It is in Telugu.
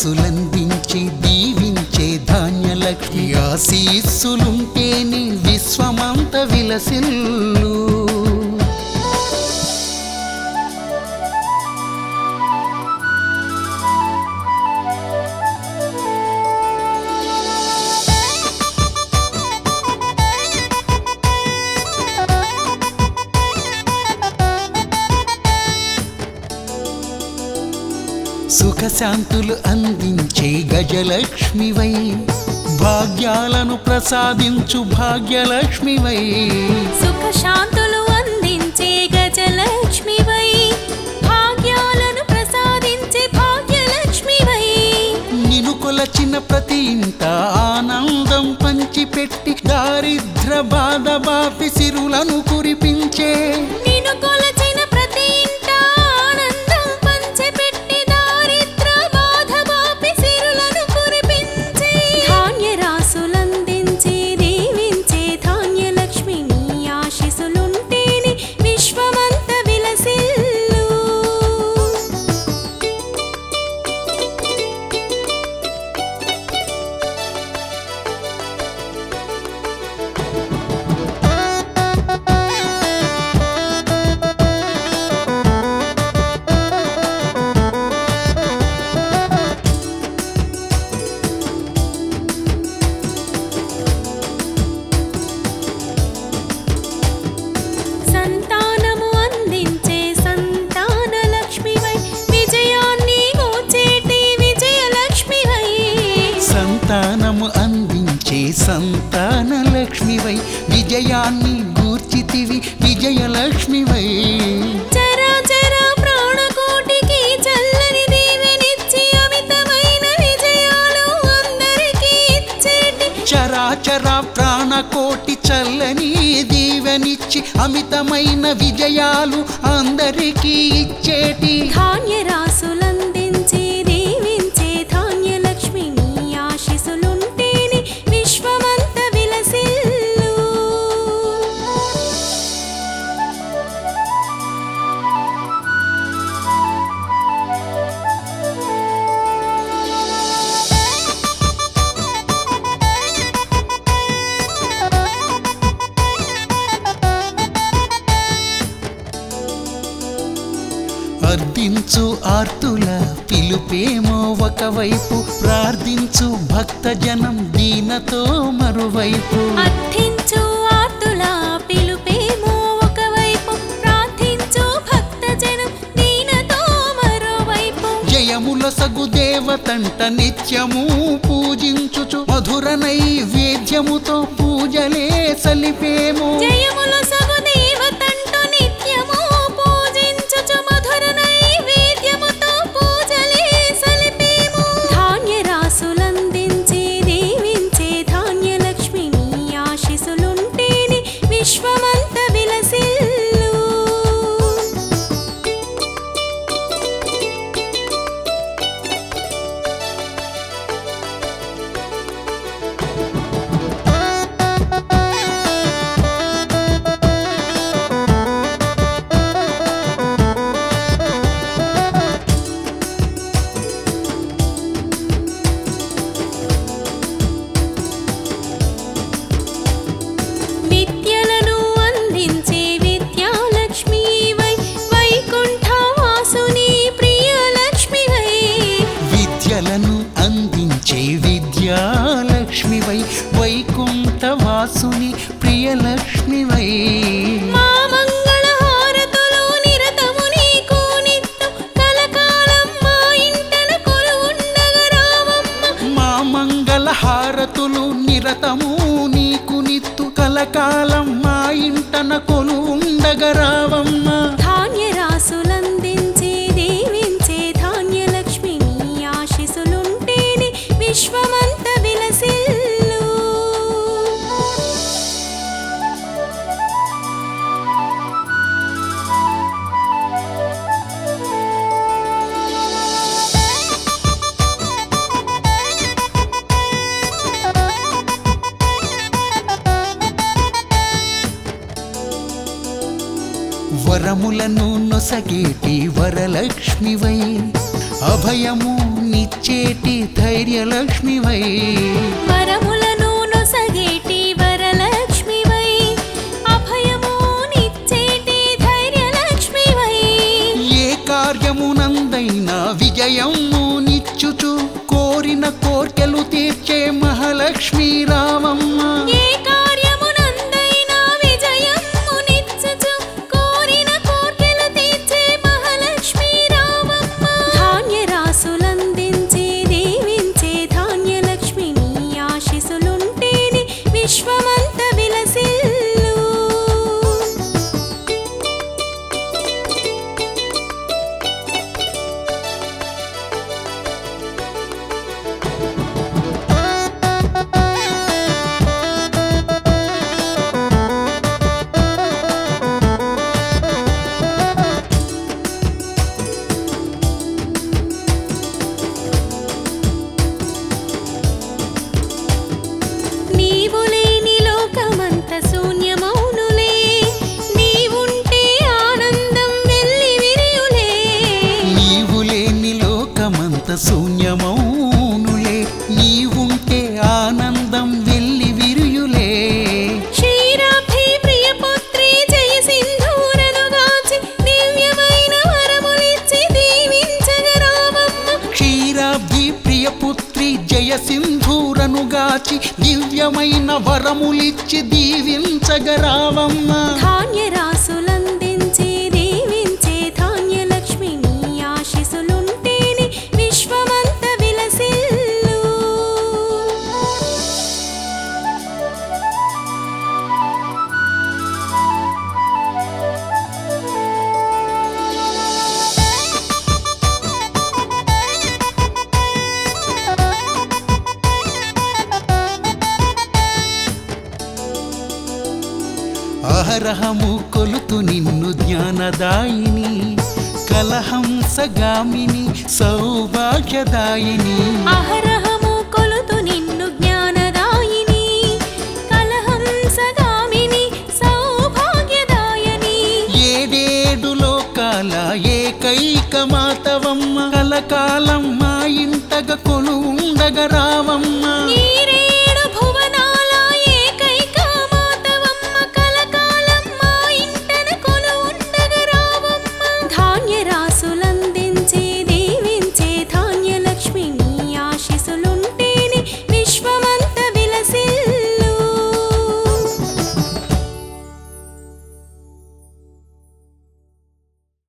ఆశీస్సులందించి దీవించే ధాన్యలక్ష్మి ఆశీస్సులుంటేనే విశ్వమంత విలసిల్లు సుఖశాంతులు అందించే గజలక్ష్మివై భాగ్యాలను ప్రసాదించు భాగ్యలక్ష్మివై సుఖ శాంతులు అందించే గజలక్ష్మివై భాగ్యాలను ప్రసాదించే భాగ్యలక్ష్మివై నిను కొలచిన ప్రతి ఇంట ఆనందం పంచిపెట్టి దారిద్ర బాధ బాపి సిరులను కురిపించే నిన్ను కొలచిన ప్రతి ఇంట ఆనందం పంచిపెట్టి దారిద్ర బాధ బాపి సిరులను కురిపించే ధాన్య రాసులందించి దీవించే ధాన్యలక్ష్మి నీ ఆశీసులుంటేనే విశ్వమంత విలసిల్లు సంతానము అందించే సంతాన లక్ష్మివై విజయాన్ని గోచేటి విజయలక్ష్మివై సంతానము అందించే సంతాన లక్ష్మివై విజయాన్ని గూర్చితివి విజయలక్ష్మివై చరాచర ప్రాణకోటికి చల్లని దీవెనిచ్చి అమితమైన విజయాలు అందరికీ ఇచ్చేటి చరాచర ప్రాణకోటి చల్లని దీవెనిచ్చి అమితమైన విజయాలు అందరికీ ఇచ్చేటి ధాన్య రాసులందించి దీవించే ధాన్యలక్ష్మి నీ ఆశీసులుంటేనే విశ్వమంత విలసిల్లు అర్థించు ఆర్తుల పిలుపేమో ఒకవైపు ప్రార్థించు భక్త జనం దీనతో మరువైపు అర్థించు ఆర్తుల పిలుపేమో ఒకవైపు ప్రార్థించు భక్త జనం దీనతో మరోవైపు జయముల సగు దేవతంట నిత్యము పూజించుచు మధుర నైవేద్యముతో పూజలే సలిపేము జయముల సగు దేవతంటు నిత్యము పూజించుచు మధుర నైవేద్యముతో పూజలే సలిపేము ధాన్య రాసులందించి దీవించే ధాన్యలక్ష్మి నీ ఆశీసులుంటేనే విశ్వమంత విలసిల్లు విద్యలను అందించే విద్యాలక్ష్మి వై వైకుంఠ వాసుని ప్రియలక్ష్మివై విద్యలను అందించే విద్యాలక్ష్మివై వైకుంఠ వాసుని ప్రియలక్ష్మివై మా మంగళ హారతులు నిరతము నీకు నిత్తు కలకాలం మా ఇంటన కొలువుండగ రావమ్మ మా మంగళ హారతులు నిరతము నీకు నిత్తు కలకాలం మా ఇంటన కొలు ఉండగరావమ్మ ధాన్య రాసులందించి దీవించే ధాన్యలక్ష్మి నీ ఆశీసులుంటేనే విశ్వమంత విలసిల్లు వరములను నొసగేటి వరలక్ష్మివై అభయము నిచ్చేటి ధైర్యలక్ష్మివై వరములను నొసగేటి వరలక్ష్మివై అభయము నిచ్చేటి ధైర్యలక్ష్మివై ఏ కార్యమునందైనా విజయము నిచ్చుచు కోరిన కోర్కెలు తీర్చే మహాలక్ష్మి రావమ్మ ఏ కార్యమునందైనా విజయము నిచ్చుచు కోరిన కోర్కెలు తీర్చే మహాలక్ష్మి రామమ్మ ధాన్య రాసులందించే దీవించే ధాన్యలక్ష్మి నీ ఆశీసులుంటేనే విశ్వమంత విలసిల్లు నీవు లేని లోకమంత శూన్యమౌనులే నీవుంటే ఆనందం వెళ్ళి విరియులే నీవు లేని లోకమంత శూన్యమౌనులే నీవుంటే ఆనందం వెళ్ళి విరియులే క్షీరాబ్ధి ప్రియపుత్రి జయ సింధూరను గాచి దివ్యమైన వరములిచ్చి దీవించగరావమ్మ క్షీరాబ్ది ప్రియపుత్రి జయ సింధూరను గాచి దివ్యమైన వరములిచ్చి దీవించగరావమ్మ ధాన్య రాసులందించే దీవించే ధాన్యలక్ష్మి నీ ఆశీసులుంటేనే విశ్వమంత విలసిల్లు అహరహము కొలుతు నిన్ను జ్ఞానదాయిని కలహంసగామిని సౌభాగ్యదాయిని అహరహము కొలుతు నిన్ను జ్ఞానదాయిని కలహంసగామిని సౌభాగ్యదాయని ఏడేడు లోకాల ఏకైక మాతవమ్మ కలకాలం మా ఇంటగ కొలు ఉండగ రావమ్మ